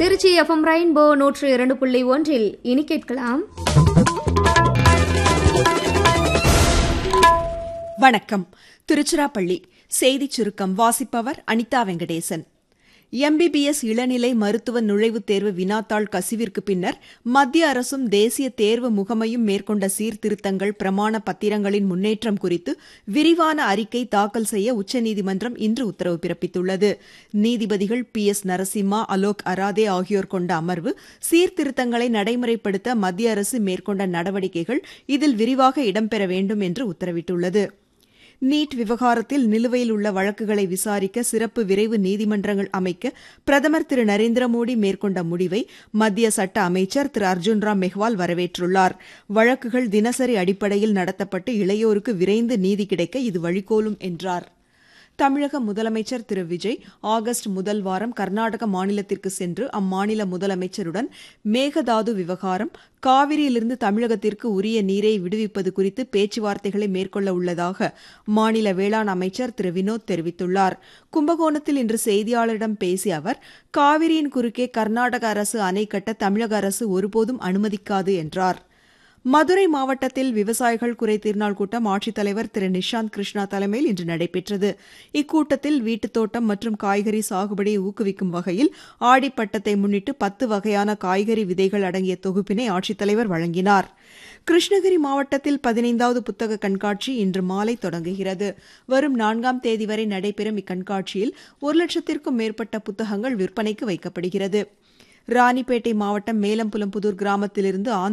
Trichy FM rainbow நூற்று இரண்டு புள்ளி ஒன்றில் இனி கேட்கலாம் வணக்கம் திருச்சிராப்பள்ளி செய்திச் சுருக்கம் வாசிப்பவர் அனிதா வெங்கடேசன் எம்பிபிஎஸ் இளநிலை மருத்துவ நுழைவுத் தேர்வு வினாத்தாள் கசிவிற்கு பின்னர் மத்திய அரசும் தேசிய தேர்வு முகமையும் மேற்கொண்ட சீர்திருத்தங்கள் பிரமாண பத்திரங்களின் முன்னேற்றம் குறித்து விரிவான அறிக்கை தாக்கல் செய்ய உச்சநீதிமன்றம் இன்று உத்தரவு பிறப்பித்துள்ளது நீதிபதிகள் பி எஸ் நரசிம்மா அலோக் அராதே ஆகியோர் கொண்ட அமர்வு சீர்திருத்தங்களை நடைமுறைப்படுத்த மத்திய அரசு மேற்கொண்ட நடவடிக்கைகள் இதில் விரிவாக இடம்பெற வேண்டும் என்று உத்தரவிட்டுள்ளது நீட் விவகாரத்தில் நிலுவையில் உள்ள வழக்குகளை விசாரிக்க சிறப்பு விரைவு நீதிமன்றங்கள் அமைக்க பிரதமர் திரு நரேந்திர மோடி மேற்கொண்ட முடிவை மத்திய சட்ட அமைச்சர் திரு அர்ஜுன் ராம் மெஹ்வால் வரவேற்றுள்ளார் வழக்குகள் தினசரி அடிப்படையில் நடத்தப்பட்டு இளையோருக்கு விரைந்து நீதி கிடைக்க இது வழிகோலும் என்றார் தமிழக முதலமைச்சர் திரு விஜய் ஆகஸ்ட் முதல் வாரம் கர்நாடக மாநிலத்திற்கு சென்று அம்மாநில முதலமைச்சருடன் மேகதாது விவகாரம் காவிரியிலிருந்து தமிழகத்திற்கு உரிய நீரை விடுவிப்பது குறித்து பேச்சுவார்த்தைகளை மேற்கொள்ள உள்ளதாக மாநில வேளாண் அமைச்சர் திரு வினோத் தெரிவித்துள்ளார் கும்பகோணத்தில் இன்று செய்தியாளரிடம் பேசிய அவர் காவிரியின் குறுக்கே கர்நாடக அரசு அணை கட்ட தமிழக அரசு ஒருபோதும் அனுமதிக்காது என்றார் மதுரை மாவட்டத்தில் விவசாயிகள் குறைதீர்நாள் கூட்டம் ஆட்சித்தலைவர் திரு நிஷாந்த் கிருஷ்ணா தலைமையில் இன்று நடைபெற்றது இக்கூட்டத்தில் வீட்டுத் தோட்டம் மற்றும் காய்கறி சாகுபடியை ஊக்குவிக்கும் வகையில் ஆடிப்பட்டத்தை முன்னிட்டு பத்து வகையான காய்கறி விதைகள் அடங்கிய தொகுப்பினை ஆட்சித்தலைவர் வழங்கினார் கிருஷ்ணகிரி மாவட்டத்தில் பதினைந்தாவது புத்தக கண்காட்சி இன்று மாலை தொடங்குகிறது வரும் நான்காம் தேதி வரை நடைபெறும் இக்கண்காட்சியில் ஒரு லட்சத்திற்கும் மேற்பட்ட புத்தகங்கள் விற்பனைக்கு வைக்கப்படுகிறது ராணிப்பேட்டை மாவட்டம் மேலம்புலம்புதூர் கிராமத்திலிருந்து